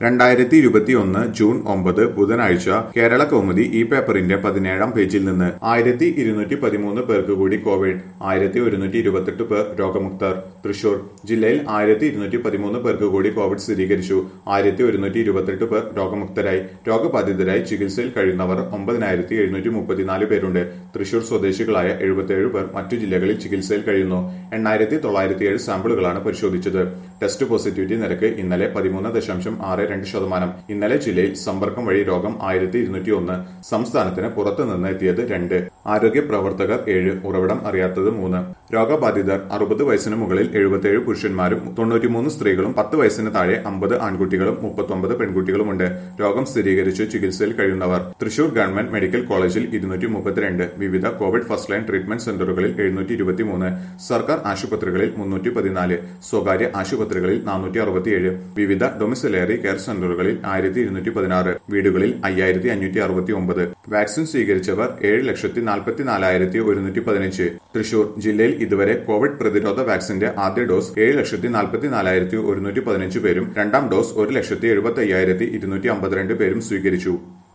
രണ്ടായിരത്തി ഇരുപത്തിയൊന്ന് ജൂൺ ഒമ്പത് ബുധനാഴ്ച കേരള കൗമുദി ഈ പേപ്പറിന്റെ പതിനേഴാം പേജിൽ നിന്ന് ആയിരത്തി ഇരുന്നൂറ്റി പതിമൂന്ന് പേർക്ക് കൂടി കോവിഡ് ആയിരത്തി ഒരുന്നൂറ്റി ഇരുപത്തെട്ട് പേർ രോഗമുക്തർ തൃശൂർ ജില്ലയിൽ ആയിരത്തി ഇരുന്നൂറ്റി പതിമൂന്ന് പേർക്ക് കൂടി കോവിഡ് സ്ഥിരീകരിച്ചു ആയിരത്തി ഒരുന്നൂറ്റി ഇരുപത്തെട്ട് പേർ രോഗമുക്തരായി രോഗബാധിതരായി ചികിത്സയിൽ കഴിയുന്നവർ ഒമ്പതിനായിരത്തി എഴുന്നൂറ്റി മുപ്പത്തിനാല് പേരുണ്ട് തൃശൂർ സ്വദേശികളായ എഴുപത്തിയേഴ് പേർ മറ്റു ജില്ലകളിൽ ചികിത്സയിൽ കഴിയുന്നു എണ്ണായിരത്തി തൊള്ളായിരത്തി ഏഴ് സാമ്പിളുകളാണ് പരിശോധിച്ചത് ടെസ്റ്റ് പോസിറ്റിവിറ്റി നിരക്ക് ഇന്നലെ പതിമൂന്ന് ദശാംശം ആറ് രണ്ട് ശതമാനം ഇന്നലെ ജില്ലയിൽ സമ്പർക്കം വഴി രോഗം ആയിരത്തി ഇരുന്നൂറ്റി ഒന്ന് സംസ്ഥാനത്തിന് പുറത്തു നിന്ന് എത്തിയത് രണ്ട് ആരോഗ്യ പ്രവർത്തകർ ഏഴ് ഉറവിടം അറിയാത്തത് മൂന്ന് രോഗബാധിതർ അറുപത് വയസ്സിന് മുകളിൽ എഴുപത്തിയേഴ് പുരുഷന്മാരും തൊണ്ണൂറ്റിമൂന്ന് സ്ത്രീകളും പത്ത് വയസ്സിന് താഴെ അമ്പത് ആൺകുട്ടികളും മുപ്പത്തൊമ്പത് പെൺകുട്ടികളുമുണ്ട് രോഗം സ്ഥിരീകരിച്ച് ചികിത്സയിൽ കഴിയുന്നവർ തൃശൂർ ഗവൺമെന്റ് മെഡിക്കൽ കോളേജിൽ ഇരുന്നൂറ്റി മുപ്പത്തിരണ്ട് വിവിധ കോവിഡ് ഫസ്റ്റ് ലൈൻ ട്രീറ്റ്മെന്റ് സെന്ററുകളിൽ എഴുന്നൂറ്റി ഇരുപത്തിമൂന്ന് സർക്കാർ ആശുപത്രികളിൽ മുന്നൂറ്റി പതിനാല് സ്വകാര്യ ആശുപത്രികളിൽ നാനൂറ്റി അറുപത്തിയേഴ് വിവിധ ഡൊമിസിലറി കെയർ സെന്ററുകളിൽ ആയിരത്തി ഇരുന്നൂറ്റി പതിനാറ് വീടുകളിൽ അയ്യായിരത്തി അഞ്ഞൂറ്റി അറുപത്തി ഒമ്പത് വാക്സിൻ സ്വീകരിച്ചവർ ഏഴ് ലക്ഷത്തി നാൽപ്പത്തി നാലായിരത്തി ഒരുന്നൂറ്റി പതിനഞ്ച് തൃശൂർ ജില്ലയിൽ ഇതുവരെ കോവിഡ് പ്രതിരോധ വാക്സിന്റെ ആദ്യ ഡോസ് ഏഴ് ലക്ഷത്തി നാൽപ്പത്തി നാലായിരത്തി ഒരുന്നൂറ്റി പതിനഞ്ച് പേരും രണ്ടാം ഡോസ് ഒരു ലക്ഷത്തി എഴുപത്തി അയ്യായിരത്തി ഇരുന്നൂറ്റി അമ്പത്തിരണ്ട് പേരും സ്വീകരിച്ചു